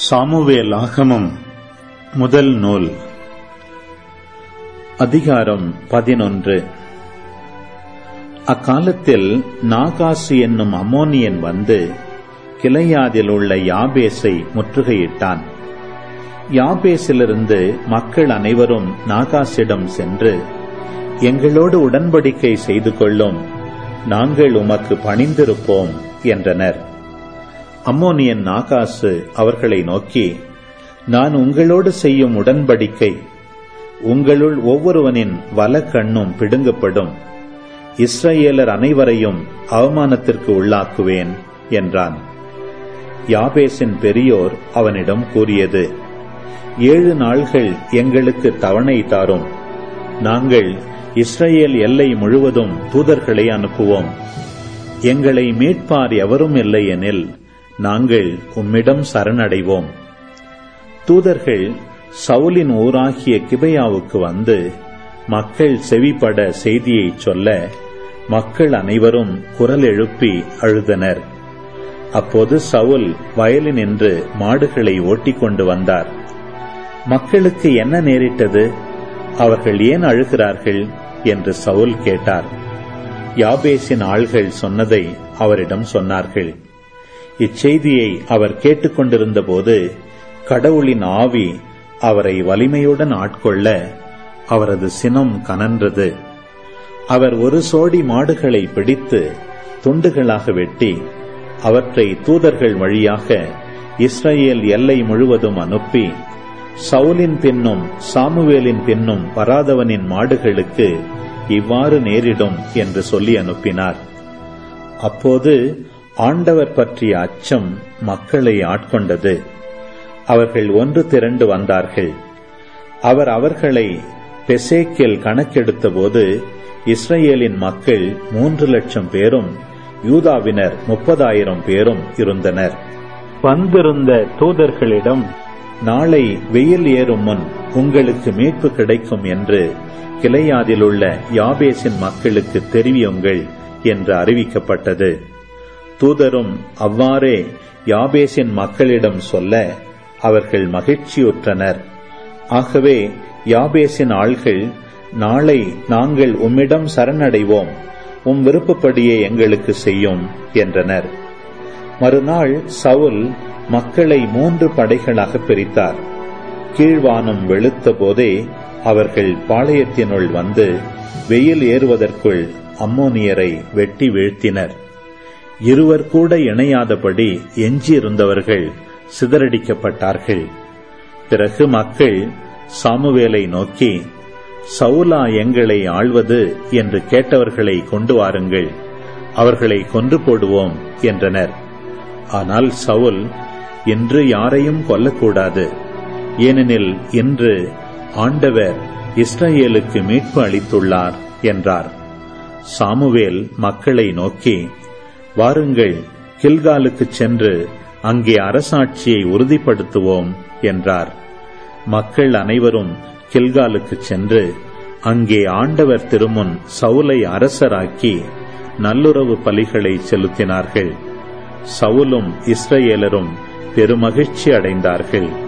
Samuel ஆகமம் முதல் நூல் அதிகாரம் பதினொன்று அக்காலத்தில் நாகாசு என்னும் அம்மோனியன் வந்து கிளையாதில் உள்ள யாபேசை முற்றுகையிட்டான் யாபேசிலிருந்து மக்கள் அனைவரும் நாகாசிடம் சென்று எங்களோடு உடன்படிக்கை செய்து கொள்ளும் நாங்கள் உமக்கு பணிந்திருப்போம் என்றனர் அம்மோனியன் நாகாசு அவர்களை நோக்கி நான் உங்களோடு செய்யும் உடன்படிக்கை உங்களுள் ஒவ்வொருவனின் வலக்கண்ணும் பிடுங்கப்படும் இஸ்ரேலர் அனைவரையும் அவமானத்திற்கு உள்ளாக்குவேன் என்றான் யாபேசின் பெரியோர் அவனிடம் கூறியது ஏழு நாள்கள் எங்களுக்கு தவணை தாரும் நாங்கள் இஸ்ரேல் எல்லை முழுவதும் தூதர்களை அனுப்புவோம் எங்களை மீட்பார் எவரும் இல்லை எனில் நாங்கள் உம்மிடம் சரணடைவோம் தூதர்கள் சவுலின் ஊராகிய கிபையாவுக்கு வந்து மக்கள் செவிப்பட செய்தியை சொல்ல மக்கள் அனைவரும் குரல் எழுப்பி அழுதனர் அப்போது சவுல் வயலில் நின்று மாடுகளை ஓட்டிக்கொண்டு வந்தார் மக்களுக்கு என்ன நேரிட்டது அவர்கள் ஏன் அழுகிறார்கள் என்று சவுல் கேட்டார் யாபேசின் ஆள்கள் சொன்னதை அவரிடம் சொன்னார்கள் இச்செய்தியை அவர் கேட்டுக்கொண்டிருந்த போது கடவுளின் ஆவி அவரை வலிமையுடன் ஆட்கொள்ள அவரது சினம் கனன்றது அவர் ஒரு சோடி மாடுகளை பிடித்து துண்டுகளாக வெட்டி அவற்றை தூதர்கள் வழியாக இஸ்ரேல் எல்லை முழுவதும் அனுப்பி சவுலின் பின்னும் சாமுவேலின் பின்னும் வராதவனின் மாடுகளுக்கு இவ்வாறு நேரிடும் என்று சொல்லி அனுப்பினார் அப்போது ஆண்டவர் பற்றிய அச்சம் மக்களை ஆட்கொண்டது அவர்கள் ஒன்று திரண்டு வந்தார்கள் அவர் அவர்களை பெசேக்கில் கணக்கெடுத்தபோது இஸ்ரேலின் மக்கள் மூன்று லட்சம் பேரும் யூதாவினர் முப்பதாயிரம் பேரும் இருந்தனர் வந்திருந்த தூதர்களிடம் நாளை வெயில் ஏறும் முன் உங்களுக்கு மீட்பு கிடைக்கும் என்று கிளையாதிலுள்ள யாபேசின் மக்களுக்கு தெரிவியுங்கள் என்று அறிவிக்கப்பட்டது தூதரும் அவ்வாறே யாபேசின் மக்களிடம் சொல்ல அவர்கள் மகிழ்ச்சியுற்றனர் ஆகவே யாபேசின் ஆள்கள் நாளை நாங்கள் உம்மிடம் சரணடைவோம் உம் விருப்பப்படியே எங்களுக்கு செய்யும் என்றனர் மறுநாள் சவுல் மக்களை மூன்று படைகளாக பிரித்தார் கீழ்வானம் வெளுத்த போதே அவர்கள் பாளையத்தினுள் வந்து வெயில் ஏறுவதற்குள் அம்மோனியரை வெட்டி வீழ்த்தினர் இருவர் கூட இணையாதபடி எஞ்சியிருந்தவர்கள் சிதறடிக்கப்பட்டார்கள் பிறகு மக்கள் சாமுவேலை நோக்கி சவுலா எங்களை ஆள்வது என்று கேட்டவர்களை கொண்டு வாருங்கள் அவர்களை கொன்று போடுவோம் என்றனர் ஆனால் சவுல் இன்று யாரையும் கொல்லக்கூடாது ஏனெனில் இன்று ஆண்டவர் இஸ்ரேலுக்கு மீட்பு அளித்துள்ளார் என்றார் சாமுவேல் மக்களை நோக்கி வாருங்கள் கில்காலுக்குச் சென்று அங்கே அரசாட்சியை உறுதிப்படுத்துவோம் என்றார் மக்கள் அனைவரும் கில்காலுக்குச் சென்று அங்கே ஆண்டவர் திருமுன் சவுலை அரசராக்கி நல்லுறவு பலிகளை செலுத்தினார்கள் சவுலும் இஸ்ரேலரும் பெருமகிழ்ச்சி அடைந்தார்கள்